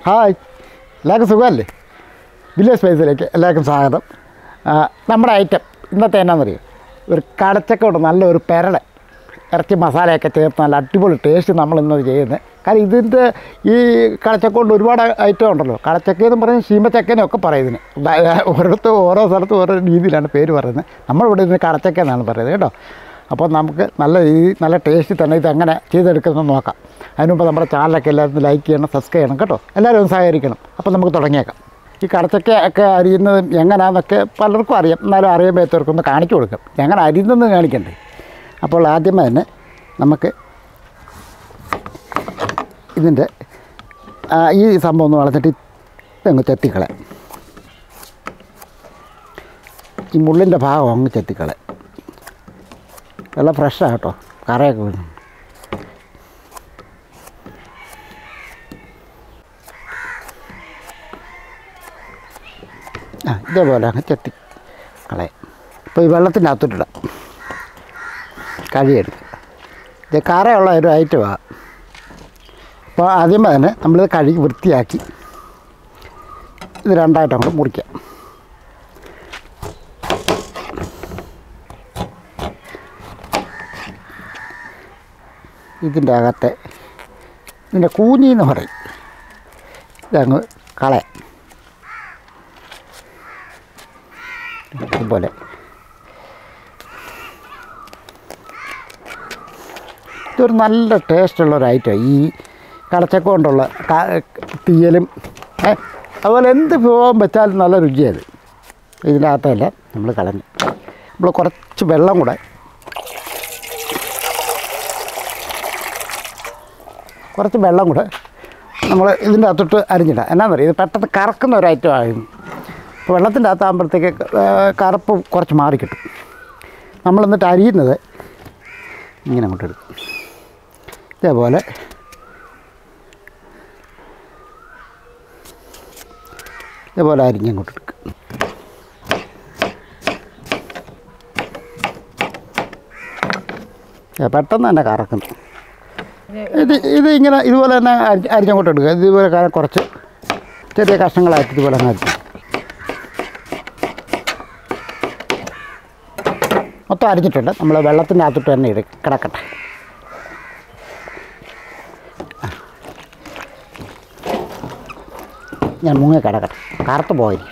Hi എല്ലാവർക്കും സുഖമല്ലേ village സ്പേസിലേക്ക് എല്ലാവർക്കും സ്വാഗതം ആ, നമ്മുടെ ഐറ്റം ഇന്നത്തെ എന്നാണെന്നറിയോ ഒരു കടച്ചക്ക നല്ല ഒരു പെരള ഇറച്ചി മസാലയൊക്കെ ചേർത്ത് നല്ല അടിപൊളി ടേസ്റ്റ് നമ്മൾ ഇന്നത് ചെയ്യുന്നത് കാരണം ഇതിൻ്റെ ഈ കടച്ചക്ക കൊണ്ട് ഒരുപാട് ഐറ്റം ഉണ്ടല്ലോ കടച്ചക്ക എന്ന് പറഞ്ഞാൽ ശീമച്ചക്കനും ഒക്കെ പറയും ഇതിന് ദാ- ഓരോരുത്തർ ഓരോ സ്ഥലത്തും ഓരോ രീതിയിലാണ് പേര് പറയുന്നത് നമ്മളിവിടെ ഇതിന് കടച്ചക്ക എന്നാണ് പറയുന്നത് കേട്ടോ അപ്പോൾ നമുക്ക് നല്ല രീതി നല്ല ടേസ്റ്റ് തന്നെ ഇത് എങ്ങനെ ചെയ്തെടുക്കുന്നത് നോക്കാം അതിന് മുമ്പ് നമ്മുടെ ചാനലൊക്കെ എല്ലാവരും ലൈക്ക് ചെയ്യണം സബ്സ്ക്രൈബ് ചെയ്യണം കേട്ടോ എല്ലാവരും ഒന്ന് സഹകരിക്കണം അപ്പോൾ നമുക്ക് തുടങ്ങിയേക്കാം ഈ കടച്ചക്ക ഒക്കെ അരിയുന്നത് എങ്ങനെയാണെന്നൊക്കെ പലർക്കും അറിയാം എന്നാലും അറിയാൻ ഒന്ന് കാണിച്ചു കൊടുക്കാം എങ്ങനെ അരിയുന്നതെന്ന് കാണിക്കണ്ടേ അപ്പോൾ ആദ്യമേ തന്നെ നമുക്ക് ഇതിൻ്റെ ആ, ഈ സംഭവം ഒന്ന് വളർത്തിട്ട് ഇതങ്ങ് ചെത്തിക്കളെ ഈ മുള്ളിൻ്റെ ഭാഗം അങ്ങ് ചെത്തിക്കളെ നല്ല ഫ്രഷാണ് കേട്ടോ കറയൊക്കെ വീണു ആ ഇതേപോലെ അങ്ങ് ചെത്തി കളയാം ഇപ്പോൾ ഈ വെള്ളത്തിൻ്റെ അകത്തോട്ടിടാം കഴിയെടുക്കുക ഇത് കറയുള്ള ഒരു ഐറ്റമാണ് അപ്പോൾ ആദ്യമേ തന്നെ നമ്മളിത് കഴുകി വൃത്തിയാക്കി ഇത് രണ്ടായിട്ട് അങ്ങോട്ട് മുറിക്കാം ഇതിൻ്റെ അകത്തെ ഇതിൻ്റെ കൂനി എന്ന് പറയും ഇതങ്ങ് കളയാം ഇതുപോലെ ഇതൊരു നല്ല ടേസ്റ്റുള്ള ഒരു ഐറ്റം ഈ കടച്ചക്ക കൊണ്ടുള്ള ക- തീയലും ഏ, അതുപോലെ എന്ത് വിഭവം വെച്ചാലും നല്ല രുചിയത് ഇതിനകത്തല്ല നമ്മൾ കളഞ്ഞു നമ്മൾ കുറച്ച് വെള്ളം കൂടെ കുറച്ച് വെള്ളം കൂടെ നമ്മൾ ഇതിൻ്റെ അകത്തോട്ട് അരിഞ്ഞിടാം എന്നാന്നറിയാം ഇത് പെട്ടെന്ന് കറക്കുന്ന ഒരു ഐറ്റം ആയിരുന്നു അപ്പോൾ വെള്ളത്തിൻ്റെ അകത്താകുമ്പോഴത്തേക്ക് കറുപ്പ് കുറച്ച് മാറി കിട്ടും നമ്മൾ എന്നിട്ട് അരിയുന്നത് ഇങ്ങനെ അങ്ങോട്ട് എടുക്കും ഇതേപോലെ ഇതേപോലെ അരിഞ്ഞ് അങ്ങോട്ട് എടുക്കും ഏ, പെട്ടെന്ന് തന്നെ കറക്കുന്നു ഇത് ഇത് ഇങ്ങനെ ഇതുപോലെ തന്നെ അരി അരിഞ്ഞങ്ങോട്ട് എടുക്കുക ഇതുപോലെ ക- കുറച്ച് ചെറിയ കഷ്ണങ്ങളായിട്ട് ഇതുപോലെ അങ്ങ് അരിഞ്ഞു മൊത്തം അരിഞ്ഞിട്ടുണ്ട് നമ്മൾ വെള്ളത്തിൻ്റെ അകത്തോട്ട് തന്നെ ഇട കിടക്കട്ടെ ഞാൻ മുങ്ങി കിടക്കട്ടെ കറുത്ത് പോയിരിക്കട്ടെ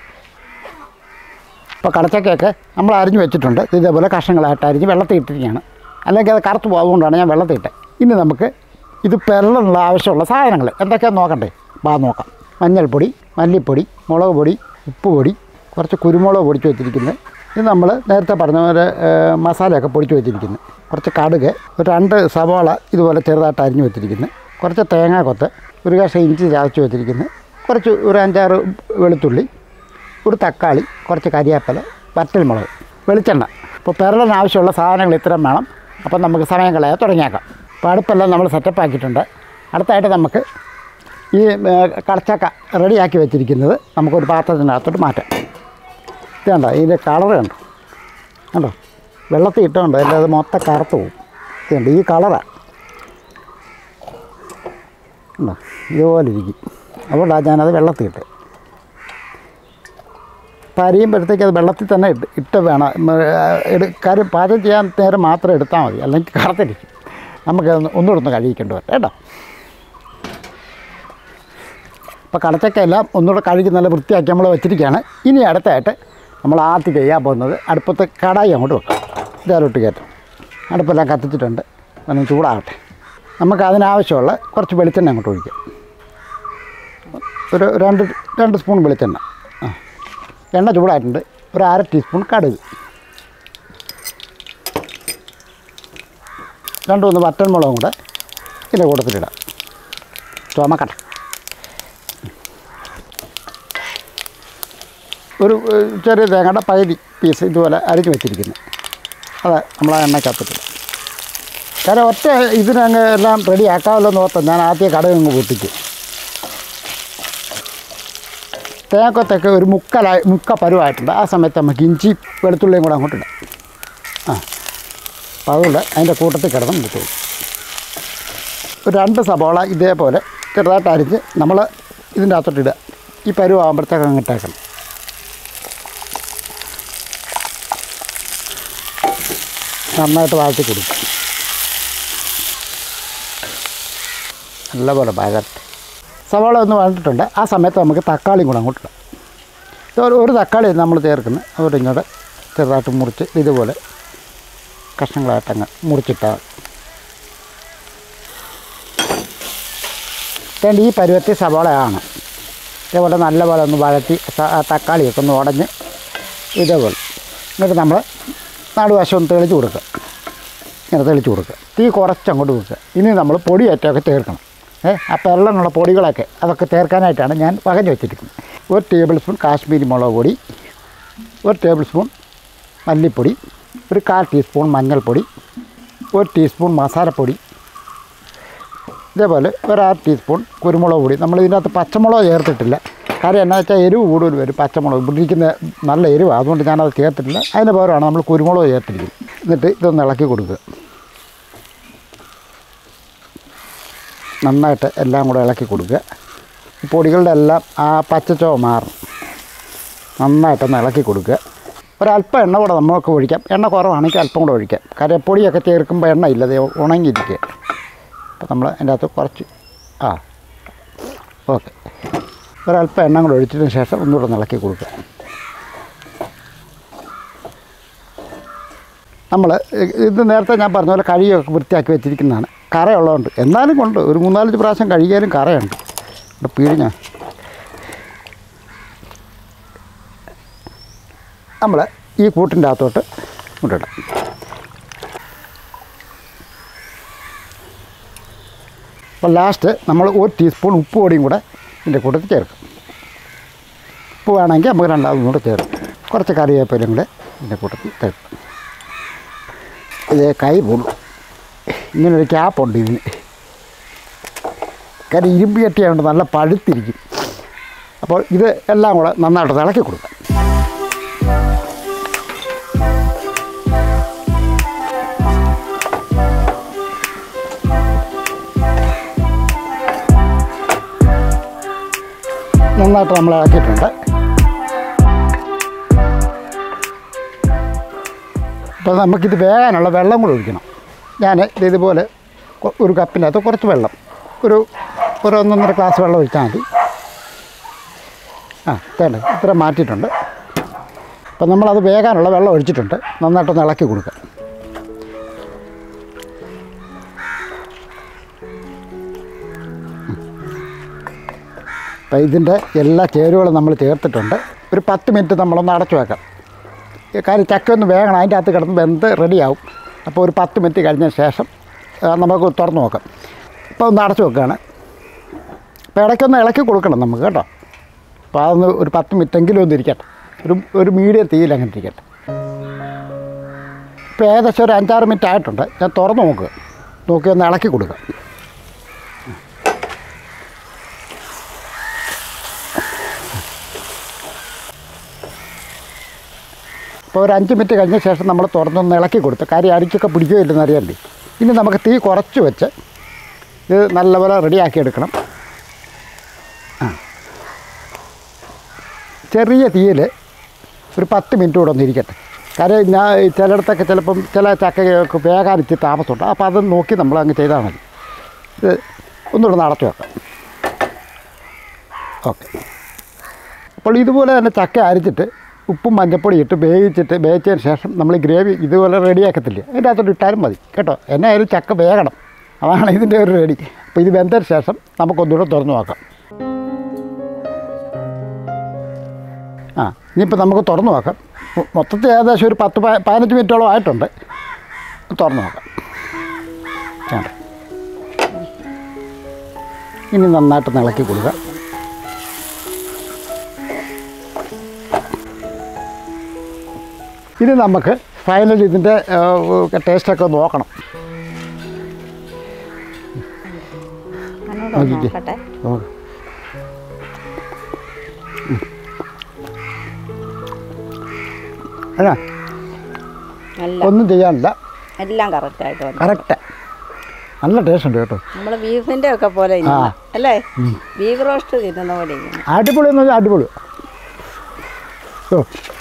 ഇപ്പോൾ കടച്ചക്കയൊക്കെ നമ്മൾ അരിഞ്ഞ് വെച്ചിട്ടുണ്ട് ഇത് ഇതേപോലെ കഷ്ണങ്ങളായിട്ട് അരിഞ്ഞ് വെള്ളത്തിൽ ഇട്ടിരിക്കുകയാണ് അല്ലെങ്കിൽ അത് കറുത്ത് പോകുന്നതുകൊണ്ടാണ് ഞാൻ വെള്ളത്തിൽ ഇട്ടത് ഇനി നമുക്ക് ഇത് പെരളിനുള്ള ആവശ്യമുള്ള സാധനങ്ങൾ എന്തൊക്കെയാണെന്ന് നോക്കണ്ടേ വാ നോക്കാം മഞ്ഞൾപ്പൊടി മല്ലിപ്പൊടി മുളക് പൊടി ഉപ്പ് പൊടി കുറച്ച് കുരുമുളക് പൊടിച്ച് വെച്ചിരിക്കുന്നത് ഇത് നമ്മൾ നേരത്തെ പറഞ്ഞ പോലെ ഏ, മസാലയൊക്കെ പൊടിച്ച് വെച്ചിരിക്കുന്നത് കുറച്ച് കടുക് ഒരു രണ്ട് സവാള ഇതുപോലെ ചെറുതായിട്ട് അരിഞ്ഞ് വെച്ചിരിക്കുന്നത് കുറച്ച് തേങ്ങാ കൊത്ത് ഒരു കഷ്ണം ഇഞ്ചി ചതച്ച് വെച്ചിരിക്കുന്നത് കുറച്ച് ഒരു അഞ്ചാറ് വെളുത്തുള്ളി ഒരു തക്കാളി കുറച്ച് കരിയാപ്പല വറ്റൽമുളക് വെളിച്ചെണ്ണ ഇപ്പോൾ പെരളിന് ആവശ്യമുള്ള സാധനങ്ങൾ ഇത്രയും വേണം അപ്പം നമുക്ക് സമയം കളയാൻ തുടങ്ങിയേക്കാം അപ്പോൾ അടുപ്പെല്ലാം നമ്മൾ സെറ്റപ്പ് ആക്കിയിട്ടുണ്ട് അടുത്തായിട്ട് നമുക്ക് ഈ ഏ, കടച്ചക്ക റെഡിയാക്കി വെച്ചിരിക്കുന്നത് നമുക്കൊരു പാത്രത്തിനകത്തോട്ട് മാറ്റാം ഇത് കണ്ടോ ഇതിൻ്റെ കളർ കണ്ടോ കണ്ടോ വെള്ളത്തിൽ ഇട്ടുണ്ടോ അല്ല അത് മൊത്തം കറുത്ത് പോകും ഇത് കണ്ടോ ഈ കളറാണ് കണ്ടോ ഇതുപോലെ ഇരിക്കും അതുകൊണ്ടാണ് ഞാനത് വെള്ളത്തിൽ ഇട്ടത് അപ്പം അരിയുമ്പോഴത്തേക്ക് അത് വെള്ളത്തിൽ തന്നെ ഇട്ട് ഇട്ട് വേണം ഉം, ആ, എടു കാര്യം പാചകം ചെയ്യാൻ നേരം മാത്രം എടുത്താൽ മതി അല്ലെങ്കിൽ കറുത്തിരിക്കും നമുക്ക് ഒന്നുകൂടെ ഒന്ന് കഴിയിക്കേണ്ടി വരും കേട്ടോ അപ്പോൾ കടച്ചക്ക എല്ലാം ഒന്നുകൂടെ കഴുകി നല്ല വൃത്തിയാക്കി നമ്മൾ വെച്ചിരിക്കുകയാണ് ഇനി അടുത്തായിട്ട് നമ്മൾ ആദ്യം ചെയ്യാൻ പോകുന്നത് അടുപ്പത്ത് കടായി അങ്ങോട്ട് വെക്കാം ഇതാലോട്ട് കയറ്റും അടുപ്പെല്ലാം കത്തിച്ചിട്ടുണ്ട് ഒന്ന് ചൂടാകട്ടെ നമുക്ക് അതിനാവശ്യമുള്ള കുറച്ച് വെളിച്ചെണ്ണ അങ്ങോട്ട് ഒഴിക്കാം ഒരു രണ്ട് രണ്ട് സ്പൂൺ വെളിച്ചെണ്ണ ആ എണ്ണ ചൂടായിട്ടുണ്ട് ഒരു അര ടീസ്പൂൺ കടുക് രണ്ട് മൂന്ന് വറ്റൽമുളകും കൂടെ ഇതിൻ്റെ കൂട്ടത്തിലിടാം ചുമക്കട്ടെ ഒരു ഏഹ്, ചെറിയ തേങ്ങയുടെ പകുതി പീസ് ഇതുപോലെ അരിഞ്ഞ് വെച്ചിരിക്കുന്നത് അതെ നമ്മൾ ആ എണ്ണയ്ക്കകത്തിട്ടില്ല കാരണം ഒറ്റ ഇതിനങ്ങ് എല്ലാം റെഡി ആക്കാമല്ലോ എന്ന് ഓർത്ത് ഞാൻ ആദ്യം കടുക് അങ്ങ് പൊട്ടിക്കും തേങ്ങത്തൊക്കെ ഒരു മുക്കലായി മുക്ക പരുവായിട്ടുണ്ട് ആ സമയത്ത് നമുക്ക് ഇഞ്ചി വെളുത്തുള്ളിയും കൂടെ അങ്ങോട്ടിടാം ആ അപ്പോൾ അതുകൊണ്ട് അതിൻ്റെ കൂട്ടത്തിൽ കിടന്ന് മുട്ടും ഒരു രണ്ട് സബോള ഇതേപോലെ ചെറുതായിട്ട് അരിഞ്ഞ് നമ്മൾ ഇതിൻ്റെ അകത്തോട്ട് ഇടുക ഈ പരുവാകുമ്പോഴത്തേക്ക് അങ്ങ് ഇട്ടേക്കണം നന്നായിട്ട് വാഴ്ത്തി കൊടുക്കും നല്ലപോലെ വഴറ്റ് സവാള ഒന്ന് വഴണ്ടിട്ടുണ്ട് ആ സമയത്ത് നമുക്ക് തക്കാളിയും കൂടെ അങ്ങോട്ട് ഇടാം ഇത് ഒരു- ഒരു തക്കാളി നമ്മൾ ചേർക്കുന്നത് അതുകൊണ്ട് ഇങ്ങോട്ട് ചെറുതായിട്ട് മുറിച്ച് ഇതുപോലെ കഷ്ണങ്ങളായിട്ട് അങ്ങ് മുറിച്ചിട്ടാൽ രണ്ട് ഈ പരുവത്തിൽ സവാളയാണ് ഇതേപോലെ നല്ലപോലെ ഒന്ന് വഴറ്റി സ- ആ തക്കാളിയൊക്കെ ഒന്ന് ഉടഞ്ഞ് ഇതേപോലെ എന്നിട്ട് നമ്മൾ നടുവശം ഒന്ന് തെളിച്ച് കൊടുക്കുക ഇങ്ങനെ തെളിച്ച് കൊടുക്കുക തീ കുറച്ച് അങ്ങോട്ട് വെക്കുക ഇനി നമ്മൾ പൊടിയേറ്റമൊക്കെ ചേർക്കണം ഏ ആ പെരളിനുള്ള പൊടികളൊക്കെ അതൊക്കെ ചേർക്കാനായിട്ടാണ് ഞാൻ വകഞ്ഞ് വെച്ചിരിക്കുന്നത് ഒരു ടേബിൾ സ്പൂൺ കാശ്മീരി മുളക് പൊടി ഒരു ടേബിൾ സ്പൂൺ മല്ലിപ്പൊടി ഒരു കാൽ ടീസ്പൂൺ മഞ്ഞൾപ്പൊടി ഒരു ടീസ്പൂൺ മസാലപ്പൊടി ഇതേപോലെ ഒരു അര ടീസ്പൂൺ കുരുമുളക് പൊടി നമ്മൾ ഇതിനകത്ത് പച്ചമുളക് ചേർത്തിട്ടില്ല കാര്യം എന്നാ വെച്ചാൽ എരിവ് കൂടുതൽ വരും പച്ചമുളക് പിടിക്കുന്ന നല്ല എരിവ് അതുകൊണ്ട് ഞാനത് ചേർത്തിട്ടില്ല അതിന് പകരമാണ് നമ്മൾ കുരുമുളക് ചേർത്തിരിക്കുന്നത് എന്നിട്ട് ഇതൊന്ന് ഇളക്കി കൊടുക്കുക നന്നായിട്ട് എല്ലാം കൂടെ ഇളക്കി കൊടുക്കുക ഈ പൊടികളുടെ എല്ലാം ആ പച്ചച്ചോവ മാറും നന്നായിട്ടൊന്ന് ഇളക്കി കൊടുക്കുക ഒരല്പം എണ്ണ കൂടെ നമുക്ക് ഒഴിക്കാം എണ്ണ കുറവാണെങ്കിൽ അല്പം കൂടെ ഒഴിക്കാം കാര്യം പൊടിയൊക്കെ ചേർക്കുമ്പോൾ എണ്ണ ഇല്ല അത് ഉണങ്ങിയിരിക്കുക അപ്പോൾ നമ്മൾ അതിൻ്റെ അകത്ത് കുറച്ച് ആ ഓക്കെ ഒരല്പം എണ്ണ കൂടെ ഒഴിച്ചതിന് ശേഷം ഒന്നുകൂടെ ഒന്ന് ഇളക്കി കൊടുക്കുക നമ്മൾ ഇത് നേരത്തെ ഞാൻ പറഞ്ഞ പോലെ കഴിയൊക്കെ വൃത്തിയാക്കി വെച്ചിരിക്കുന്നതാണ് കറയുള്ളതുകൊണ്ട് എന്നാലും കൊണ്ട് ഒരു മൂന്നാലഞ്ച് പ്രാവശ്യം കഴുകിയാലും കറയുണ്ട് ഇവിടെ പിഴിഞ്ഞ നമ്മൾ ഈ കൂട്ടിൻ്റെ അകത്തോട്ട് കൊണ്ടിടാം അപ്പോൾ ലാസ്റ്റ് നമ്മൾ ഒരു ടീസ്പൂൺ ഉപ്പ് പൊടിയും കൂടെ ഇതിൻ്റെ കൂട്ടത്തിൽ ചേർക്കും ഉപ്പ് വേണമെങ്കിൽ നമുക്ക് രണ്ടാമതും കൂടെ ചേർക്കും കുറച്ച് കറിവേപ്പിലും കൂടെ ഇതിൻ്റെ കൂട്ടത്തിൽ ചേർക്കും ഇത് കൈ പൊള്ളും ഇങ്ങനൊരു ക്യാപ്പുണ്ട് ഇതിന് കാര്യം ഇരുമ്പ് കെട്ടിയായതുകൊണ്ട് നല്ല പഴുത്തിരിക്കും അപ്പോൾ ഇത് എല്ലാം കൂടെ നന്നായിട്ട് ഇളക്കി കൊടുക്കാം നന്നായിട്ട് നമ്മൾ ഇളക്കിയിട്ടുണ്ട് അപ്പോൾ നമുക്കിത് വേകാനുള്ള വെള്ളം കൂടെ ഒഴിക്കണം ഞാൻ ഇത് ഇതുപോലെ കൊ- ഒരു കപ്പിനകത്ത് കുറച്ച് വെള്ളം ഒരു ഒരു ഒന്നൊന്നര ഗ്ലാസ് വെള്ളം ഒഴിച്ചാൽ മതി ആ തേണ്ട ഇത്ര മാറ്റിയിട്ടുണ്ട് അപ്പം നമ്മളത് വേകാനുള്ള വെള്ളം ഒഴിച്ചിട്ടുണ്ട് നന്നായിട്ടൊന്ന് ഇളക്കി കൊടുക്കുക അപ്പം ഇതിൻ്റെ എല്ലാ ചേരുവകളും നമ്മൾ ചേർത്തിട്ടുണ്ട് ഒരു പത്ത് മിനിറ്റ് നമ്മളൊന്ന് അടച്ചു വെക്കാം ഈ കാര്യം ചക്ക ഒന്ന് വേഗണം അതിൻ്റെ അകത്ത് കിടന്ന് വെന്ത് റെഡിയാവും അപ്പോൾ ഒരു പത്ത് മിനിറ്റ് കഴിഞ്ഞ ശേഷം ആ, നമുക്ക് തുറന്ന് നോക്കാം ഇപ്പോൾ ഒന്ന് അടച്ചു വെക്കുകയാണ് അപ്പോൾ ഇടയ്ക്കൊന്ന് ഇളക്കി കൊടുക്കണം നമുക്ക് കേട്ടോ അപ്പോൾ അതൊന്ന് ഒരു പത്ത് മിനിറ്റെങ്കിലും ഒന്ന് ഇരിക്കട്ടെ ഒരു ഒരു മീഡിയം തീയിൽ അങ്ങനെ ഇരിക്കട്ടെ ഇപ്പോൾ ഏകദേശം ഒരു അഞ്ചാറ് മിനിറ്റ് ആയിട്ടുണ്ട് ഞാൻ തുറന്ന് നോക്കുക നോക്കി ഒന്ന് ഇളക്കി കൊടുക്കുക അപ്പോൾ ഒരു അഞ്ച് മിനിറ്റ് കഴിഞ്ഞ ശേഷം നമ്മൾ തുറന്നൊന്ന് ഇളക്കി കൊടുത്ത് കാര്യം അരിക്കൊക്കെ പിടിക്കുകയോ ഇല്ലെന്ന് അറിയണ്ടേ ഇനി നമുക്ക് തീ കുറച്ച് വെച്ച് ഇത് നല്ലപോലെ റെഡിയാക്കി എടുക്കണം ആ ചെറിയ തീയിൽ ഒരു പത്ത് മിനിറ്റ് കൂടെ ഒന്ന് ഇരിക്കട്ടെ കാര്യം ഞാൻ ചിലയിടത്തൊക്കെ ചിലപ്പം ചില ചക്കയൊക്കെ വേകാൻ ഇച്ചിരി താമസമുണ്ട് അപ്പോൾ അത് നോക്കി നമ്മൾ അങ്ങ് ചെയ്താൽ മതി ഇത് ഒന്നുകൂടെ ഒന്ന് അടച്ചു വെക്കാം ഓക്കെ അപ്പോൾ ഇതുപോലെ തന്നെ ചക്ക അരിച്ചിട്ട് ഉപ്പും മഞ്ഞപ്പൊടി ഇട്ട് വേവിച്ചിട്ട് വേവിച്ചതിന് ശേഷം നമ്മൾ ഈ ഗ്രേവി ഇതുപോലെ റെഡിയാക്കത്തില്ലേ അതിൻ്റെ അകത്തോട്ട് ഇട്ടാലും മതി കേട്ടോ എന്നെ ആയാലും ചക്ക വേകണം അതാണ് ഇതിൻ്റെ ഒരു റെഡി അപ്പോൾ ഇത് വെന്തതിന് ശേഷം നമുക്കൊന്നുകൂടെ തുറന്നു നോക്കാം ആ ഇനിയിപ്പോൾ നമുക്ക് തുറന്നു നോക്കാം മൊ- മൊത്തത്തിൽ ഏകദേശം ഒരു പത്ത് പ- പതിനഞ്ച് മിനിറ്റോളം ആയിട്ടുണ്ട് തുറന്നു നോക്കാം വേണ്ട ഇനി നന്നായിട്ട് ഇളക്കി കൊടുക്കുക ഇനി നമുക്ക് ഫൈനൽ ഇതിൻ്റെ ടേസ്റ്റൊക്കെ നോക്കണം ഒന്നുകൂടെ നോക്കിക്കേ. നോക്കട്ടെ നോക്ക്. ഉം. അല്ല നല്ല ഒന്നും ചെയ്യാനില്ല എല്ലാം കറക്റ്റായിട്ട് വന്നു കറക്റ്റ് നല്ല ടേസ്റ്റ് ഉണ്ട് കേട്ടോ നമ്മൾ ബീഫിൻ്റെ ഒക്കെ പോലെ ഇരിക്കുന്നു. അല്ലേ ബീഫ് റോസ്റ്റ് തിന്നുന്ന പോലെ ഇരിക്കുന്നു അടിപൊളി എന്ന് പറഞ്ഞാൽ അടിപൊളി ഓ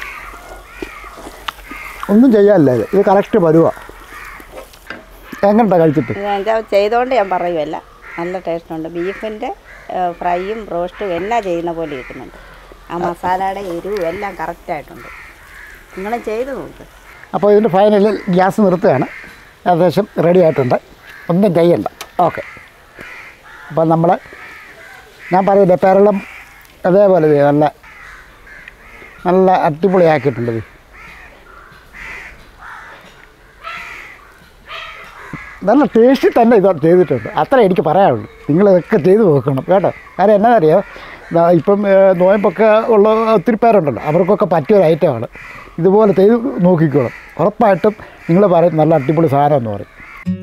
ഒന്നും ചെയ്യാനില്ല ഇത് ഇത് കറക്റ്റ് വരുക എങ്ങനെട്ടാ കഴിച്ചിട്ട് ഇത് ഞാൻ ചെയ്തുകൊണ്ട് ഞാൻ പറയുമല്ല നല്ല ടേസ്റ്റ് ഉണ്ട് ബീഫിൻ്റെ ഫ്രൈയും റോസ്റ്റും എല്ലാം ചെയ്യുന്ന പോലെ ഇരിക്കുന്നുണ്ട് ആ മസാലയുടെ എരിവും എല്ലാം കറക്റ്റായിട്ടുണ്ട് നിങ്ങൾ ചെയ്ത് നോക്ക് അപ്പോൾ ഇതിൻ്റെ ഫൈനലിൽ ഗ്യാസ് നിർത്തുകയാണ് ഏകദേശം റെഡി ആയിട്ടുണ്ട് ഒന്നും ചെയ്യണ്ട ഓക്കെ അപ്പോൾ നമ്മൾ ഞാൻ പറയില്ലേ പെരളം അതേപോലെ ദേ നല്ല നല്ല അടിപൊളിയാക്കിയിട്ടുണ്ട് ഇത് നല്ല ടേസ്റ്റിൽ തന്നെ ഇത് ചെയ്തിട്ടുണ്ട് അത്ര എനിക്ക് പറയാനുള്ളൂ നിങ്ങളിതൊക്കെ ചെയ്ത് നോക്കണം കേട്ടോ കാര്യം എന്നാണെന്നറിയോ ദാ ഇപ്പം ഏ, നോയമ്പൊക്കെ ഉള്ള ഒത്തിരി പേരുണ്ടല്ലോ അവർക്കൊക്കെ പറ്റിയൊരു ഐറ്റമാണ് ഇതുപോലെ ചെയ്ത് നോക്കിക്കോളും ഉറപ്പായിട്ടും നിങ്ങൾ പറയും നല്ല അടിപൊളി സാധനം എന്ന് പറയും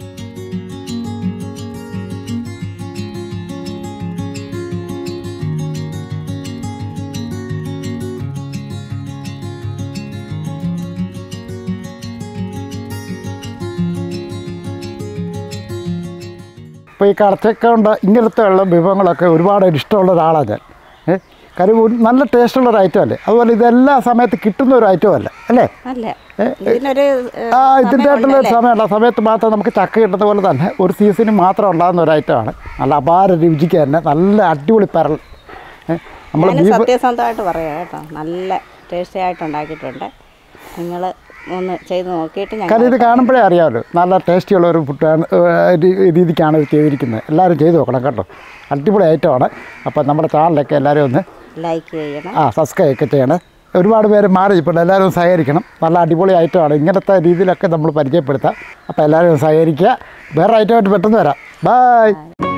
ഇപ്പോൾ ഈ കടച്ചക്ക കൊണ്ട് ഇങ്ങനത്തെ ഉള്ള വിഭവങ്ങളൊക്കെ ഒരുപാട് ഇഷ്ടമുള്ള ഒരാളാണ് ഞാൻ ഏ കാര്യം ഒരു നല്ല ടേസ്റ്റുള്ള ഒരു ഐറ്റം അല്ലേ അതുപോലെ ഇതെല്ലാ സമയത്ത് കിട്ടുന്ന ഒരു ഐറ്റം അല്ല അല്ലേ അല്ല ഇതിനൊരു ഏ, ആ ഇതിൻ്റെ ആയിട്ടുള്ള ഒരു സമയമുണ്ടല്ലേ? സമയമുള്ള ആ സമയത്ത് മാത്രം നമുക്ക് ചക്ക കിട്ടുന്ന പോലെ തന്നെ ഒരു സീസണിൽ മാത്രം ഉണ്ടാകുന്ന ഒരു ഐറ്റമാണ് നല്ല അപാര രുചിക്ക് തന്നെ നല്ല അടിപൊളി പരൽ നമ്മൾ ഞാൻ ബീഫ് സത്യസന്ധമായിട്ട് പറയാം കേട്ടോ നല്ല ടേസ്റ്റി ആയിട്ട് ഉണ്ടാക്കിയിട്ടുണ്ട് നിങ്ങൾ ഒന്ന് ചെയ്ത് നോക്കിയിട്ട് കാരണം ഞങ്ങൾ ഇത് കാണുമ്പോഴേ അറിയാമല്ലോ നല്ല ടേസ്റ്റിയുള്ള ഒരു ഫുഡാണ് രീതിക്കാണ് ഇത് ചെയ്തിരിക്കുന്നത് എല്ലാവരും ചെയ്ത് നോക്കണം കേട്ടോ അടിപൊളി ഐറ്റമാണ് അപ്പോൾ നമ്മുടെ ചാനലൊക്കെ എല്ലാവരും ഒന്ന് ലൈക്ക് ചെയ്യണം ആ സബ്സ്ക്രൈബ് ഒക്കെ ചെയ്യണേ ഒരുപാട് പേര് മാറി ഇപ്പോൾ എല്ലാവരും ഒന്ന് സഹകരിക്കണം നല്ല അടിപൊളി ഐറ്റമാണ് ഇങ്ങനത്തെ രീതിയിലൊക്കെ നമ്മൾ പരിചയപ്പെടുത്താം അപ്പോൾ എല്ലാവരും ഒന്ന് സഹകരിക്കുക വേറെ ഐറ്റമായിട്ട് പെട്ടെന്ന് വരാം ബായ്